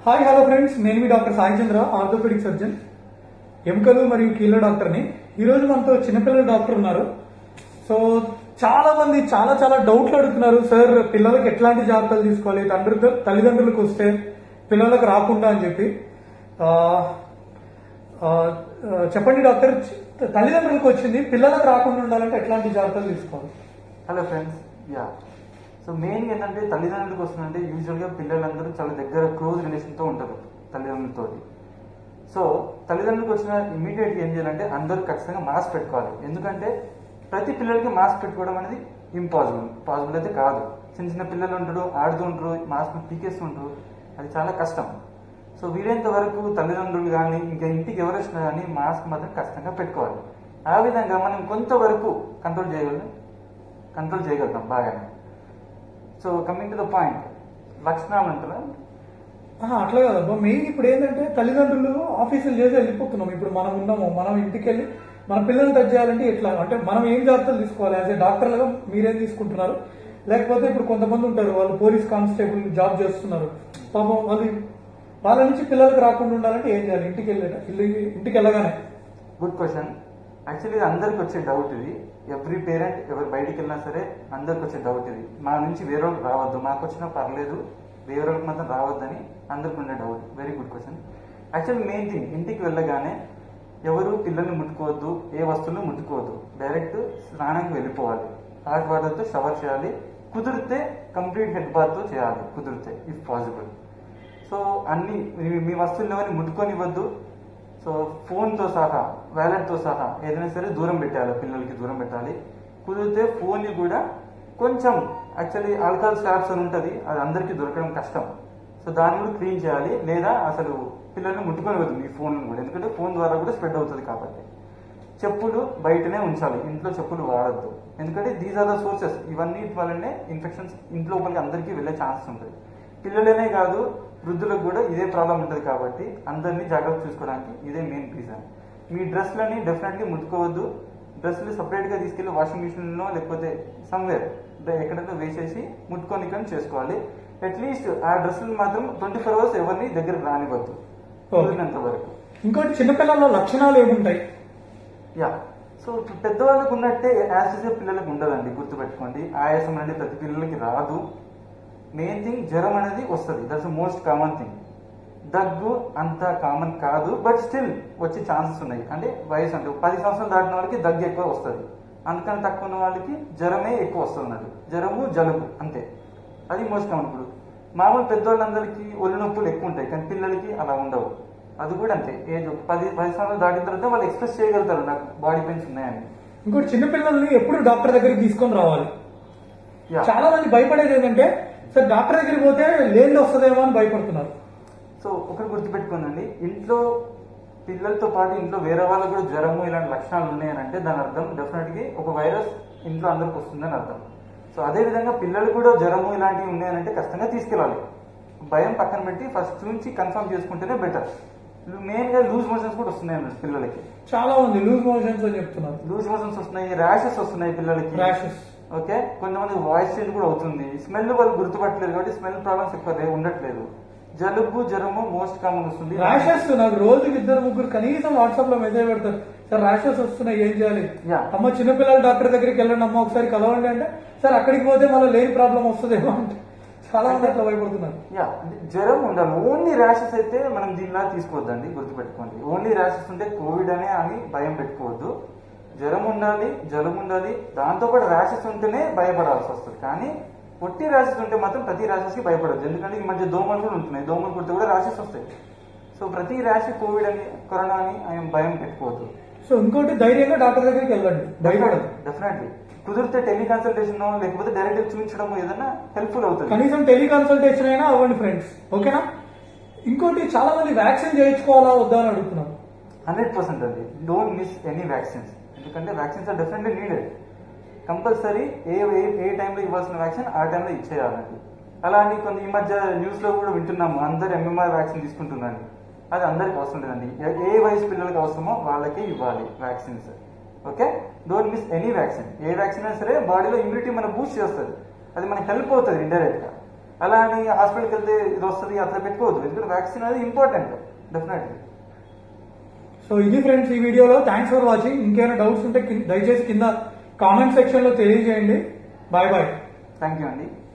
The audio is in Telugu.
హాయ్ హలో ఫ్రెండ్స్ నేను మీ doctor Sai Chandra orthopaedic surgeon ఎముకలు మరియు కీళ్ళ డాక్టర్ని ఈరోజు మనతో చిన్నపిల్లల డాక్టర్ ఉన్నారు సో చాలా మంది చాలా చాలా డౌట్లు అడుగుతున్నారు సార్ పిల్లలకి ఎట్లాంటి జాగ్రత్తలు తీసుకోవాలి తండ్రి తల్లిదండ్రులకు వస్తే పిల్లలకు రాకుండా అని చెప్పి ఆ, ఆ, ఆ, చెప్పండి డాక్టర్ చి- తల్లిదండ్రులకు వచ్చింది పిల్లలకు రాకుండా ఉండాలంటే ఎట్లాంటి జాగ్రత్తలు తీసుకోవాలి hello friends yeah so main ఏంటంటే తల్లిదండ్రులకు వస్తుందంటే యూజువల్గా పిల్లలందరూ చాలా దగ్గర క్లోజ్ రిలేషన్తో ఉంటారు తల్లిదండ్రులతో సో తల్లిదండ్రులకు వచ్చిన ఇమీడియట్గా ఏం చేయాలంటే అందరూ ఖచ్చితంగా మాస్క్ పెట్టుకోవాలి ఎందుకంటే ప్రతి పిల్లలకి మాస్క్ పెట్టుకోవడం అనేది ఇంపాసిబుల్ పాసిబుల్ అయితే కాదు చిన్న చిన్న పిల్లలు ఉంటారు ఆడుతూ ఉంటారు మాస్క్ పీకేస్తుంటారు అది చాలా కష్టం సో వీలైనంత వరకు తల్లిదండ్రులు కానీ ఇంకా ఇంటికి ఎవరు వచ్చినా కానీ మాస్క్ మాత్రం ఖచ్చితంగా పెట్టుకోవాలి ఆ విధంగా మనం కొంతవరకు కంట్రోల్ చేయగలం కంట్రోల్ చేయగలుగుతాం బాగానే so coming to the point లక్షణాలు అంటారా ఆహా, అట్లా కాదబ్బా మెయిన్ ఇప్పుడు ఏంటంటే తల్లిదండ్రులు ఆఫీసులు చేసి వెళ్ళిపోతున్నాం ఇప్పుడు మనం ఉన్నాము మనం ఇంటికి వెళ్ళి మన పిల్లల్ని టచ్ చేయాలంటే ఎట్లా అంటే మనం ఏం జాగ్రత్తలు తీసుకోవాలి యాజ్ ఏ డాక్టర్లుగా మీరేం తీసుకుంటున్నారు లేకపోతే ఇప్పుడు కొంతమంది ఉంటారు వాళ్ళు పోలీస్ కానిస్టేబుల్ జాబ్ చేస్తున్నారు పాపం వాళ్ళు వాళ్ళ నుంచి పిల్లలకు రాకుండా ఉండాలంటే ఏం చేయాలి ఇంటికి వెళ్ళే ఇల్లు ఇంటికి వెళ్ళగానే గుడ్ క్వశ్చన్ యాక్చువల్లీ అందరికి వచ్చే డౌట్ ఇది ఎవ్రీ పేరెంట్ ఎవరు బయటికి వెళ్ళినా సరే అందరికి వచ్చే డౌట్ ఇది మా నుంచి వేరే వాళ్ళకి రావద్దు మాకు వచ్చినా పర్లేదు వేరే వాళ్ళకి మాత్రం రావద్దని అందరికి ఉండే doubt very good question actually main thing ఇంటికి వెళ్ళగానే ఎవరు పిల్లల్ని ముట్టుకోవద్దు ఏ వస్తువులు ముట్టుకోవద్దు డైరెక్ట్ స్నానానికి వెళ్ళిపోవాలి హాట్ వాటర్తో షవర్ చేయాలి కుదిరితే కంప్లీట్ హెడ్ బాత్తో చేయాలి కుదిరితే ఇఫ్ పాసిబుల్ సో అన్ని మీ- మీ వస్తువులు ఎవరిని ముట్టుకొనివ్వద్దు సో ఫోన్తో సహా వ్యాలెట్తో సహా ఏదైనా సరే దూరం పెట్టాలి పిల్లలకి దూరం పెట్టాలి కుదిరితే ఫోన్ని కూడా కొంచెం యాక్చువల్లీ ఆల్కహాల్ స్లాబ్స్ అని ఉంటుంది అది అందరికీ దొరకడం కష్టం సో దాన్ని కూడా క్లీన్ చేయాలి లేదా అసలు పిల్లల్ని ముట్టుకొనివ్వద్దు మీ ఫోన్ కూడా ఎందుకంటే ఫోన్ ద్వారా కూడా స్ప్రెడ్ అవుతుంది కాబట్టి చెప్పులు బయటనే ఉంచాలి ఇంట్లో చెప్పులు వాడద్దు ఎందుకంటే దీస్ ఆర్ ద సోర్సెస్ ఇవన్నీ వల్లనే ఇన్ఫెక్షన్స్ ఇంట్లో లోపలికి అందరికీ వెళ్ళే ఛాన్సెస్ ఉంటుంది పిల్లలనే కాదు వృద్ధులకు కూడా ఇదే ప్రాబ్లం ఉంటుంది కాబట్టి అందరినీ జాగ్రత్త చూసుకోవడానికి ఇదే మెయిన్ రీజన్ మీ డ్రెస్లని డెఫినెట్లీ ముట్టుకోవద్దు డ్రెస్సులు సపరేట్గా తీసుకెళ్లి వాషింగ్ మిషన్లో లేకపోతే సమ్వేర్ ఎక్కడైనా వేసేసి ముట్టుకొని కానీ చేసుకోవాలి అట్లీస్ట్ ఆ డ్రెస్సులు మాత్రం ట్వంటీ ఫోర్ అవర్స్ ఎవరిని దగ్గర రానివ్వద్దు కుదిరినంత వరకు ఇంకోటి చిన్నపిల్లల లక్షణాలు ఏముంటాయి యా సో ఇప్పుడు పెద్దవాళ్ళకు ఉన్నట్టే యాసిడ్ పిల్లలకు ఉండదండి గుర్తుపెట్టుకోండి ఆయాసం అనేది ప్రతి పిల్లలకి రాదు మెయిన్ థింగ్ జ్వరం అనేది వస్తుంది దట్స్ మోస్ట్ కామన్ థింగ్ దగ్గు అంత కామన్ కాదు బట్ స్టిల్ వచ్చే ఛాన్సెస్ ఉన్నాయి అంటే వయసు అంటే పది సంవత్సరాలు దాటిన వాళ్ళకి దగ్గు ఎక్కువ వస్తుంది అంతకన్నా తక్కువ ఉన్న వాళ్ళకి జ్వరమే ఎక్కువ వస్తుంది అన్నట్టు జ్వరము జలుబు అంతే అది మోస్ట్ కామన్ ఇప్పుడు మామూలు పెద్దవాళ్ళందరికీ ఒళ్ళు నొప్పులు ఎక్కువ ఉంటాయి కానీ పిల్లలకి అలా ఉండవు అది కూడా అంతే ఏజ్ ఒక పది పది సంవత్సరాలు దాటిన తర్వాత వాళ్ళు ఎక్స్ప్రెస్ చేయగలుగుతారు నాకు బాడీ పెయిన్స్ ఉన్నాయని ఇంకోటి చిన్నపిల్లల్ని ఎప్పుడు డాక్టర్ దగ్గరికి తీసుకొని రావాలి యా చాలా మంది భయపడేది ఏంటంటే సార్ డాక్టర్ దగ్గరికి పోతే లేని వస్తుందేమో అని భయపడుతున్నారు సో ఒకటి గుర్తుపెట్టుకోనండి ఇంట్లో పిల్లలతో పాటు ఇంట్లో వేరే వాళ్ళకు కూడా జ్వరము ఇలాంటి లక్షణాలు ఉన్నాయని అంటే దాని అర్థం డెఫినెట్గా ఒక వైరస్ ఇంట్లో అందరికి వస్తుందని అర్థం సో అదే విధంగా పిల్లలు కూడా జ్వరము ఇలాంటివి ఉన్నాయనంటే ఖచ్చితంగా తీసుకెళ్ళాలి భయం పక్కన పెట్టి ఫస్ట్ నుంచి కన్ఫర్మ్ చేసుకుంటేనే బెటర్ మెయిన్ గా లూజ్ మోషన్స్ కూడా వస్తున్నాయి అన్నట్టు పిల్లలకి చాలా మంది లూజ్ మోషన్స్ అని చెప్తున్నారు లూజ్ మోషన్స్ వస్తున్నాయి ర్యాషెస్ వస్తున్నాయి పిల్లలకి ర్యాషెస్ ఓకే కొంతమంది వాయిస్ చేంజ్ కూడా అవుతుంది స్మెల్ వాళ్ళు గుర్తుపట్టలేదు కాబట్టి స్మెల్ ప్రాబ్లమ్స్ ఎక్కువ లేవు, ఉండట్లేదు జలుబు జ్వరము మోస్ట్ కామన్ వస్తుంది ర్యాషెస్ నాకు రోజుకి ఇద్దరు ముగ్గురు కనీసం వాట్సాప్ లో మెసేజ్ పెడతారు సార్ ర్యాషెస్ వస్తున్నాయి ఏం చేయాలి Yeah. అమ్మ చిన్నపిల్లల డాక్టర్ దగ్గరికి వెళ్ళండి అమ్మ ఒకసారి కలవండి అంటే సార్ అక్కడికి పోతే మళ్ళీ లేని ప్రాబ్లం వస్తుందేమో అంటే చాలా మంది అట్లా భయపడుతున్నారు యా అంటే జ్వరం ఉండాలి ఓన్లీ ర్యాషెస్ అయితే మనం దీనిలా తీసుకోవద్దండి గుర్తుపెట్టుకోండి ఓన్లీ ర్యాషెస్ ఉంటే కోవిడ్ అనే అని భయం పెట్టుకోవద్దు జ్వరం ఉండాలి జలుబు ఉండాలి దాంతోపాటు ర్యాషెస్ ఉంటేనే భయపడాల్సి వస్తుంది కానీ పొట్టి ర్యాషెస్ ఉంటే మాత్రం ప్రతి ర్యాషెస్ కి భయపడద్దు ఎందుకంటే ఈ మధ్య దోమలు కూడా ఉంటున్నాయి దోమలు కుడితే కూడా ర్యాషెస్ వస్తాయి సో ప్రతి ర్యాష్ కోవిడ్ అని కరోనా అని ఆయన భయం పెట్టుకోవద్దు సో ఇంకోటి ధైర్యంగా డాక్టర్ దగ్గరికి వెళ్ళండి భయపడదు డెఫినెట్లీ కుదిరితే టెలికన్సల్టేషన్ లేకపోతే డైరెక్ట్ చూపించడం ఏదైనా హెల్ప్ఫుల్ అవుతుంది కనీసం టెలికన్సల్టేషన్ అయినా అవ్వండి ఫ్రెండ్స్ ఓకేనా ఇంకోటి చాలా మంది వ్యాక్సిన్ చేయించుకోవాలా వద్దా అని అడుగుతున్నారు హండ్రెడ్ పర్సెంట్ అండి డోంట్ మిస్ ఎనీ వ్యాక్సిన్స్ ఎందుకంటే vaccines are definitely needed compulsory ఏ ఏ ఏ టైంలో ఇవ్వాల్సిన వ్యాక్సిన్ ఆ టైంలో ఇచ్చేయాలండి అలా అని కొన్ని ఈ మధ్య న్యూస్ లో కూడా వింటున్నాము అందరు ఎంఎంఆర్ వ్యాక్సిన్ తీసుకుంటున్నాను అది అందరికి అవసరం లేదండి ఏ- ఏ వయసు పిల్లలకి అవసరమో వాళ్ళకే ఇవ్వాలి vaccines okay don't miss any vaccine ఏ వ్యాక్సిన్ అయినా సరే బాడీలో ఇమ్యూనిటీ మనం బూస్ట్ చేస్తుంది అది మనకి హెల్ప్ అవుతుంది ఇండైరెక్ట్ గా అలా అని హాస్పిటల్కి వెళ్తే ఇది వస్తుంది అట్లా పెట్టుకోవద్దు ఎందుకంటే వ్యాక్సిన్ అనేది ఇంపార్టెంట్ డెఫినెట్లీ సో ఇది ఫ్రెండ్స్ ఈ వీడియోలో థ్యాంక్స్ ఫర్ వాచింగ్ ఇంకేమైనా డౌట్స్ ఉంటే కి- దయచేసి కింద కామెంట్ సెక్షన్ లో తెలియజేయండి బాయ్ బాయ్ థ్యాంక్ యూ అండి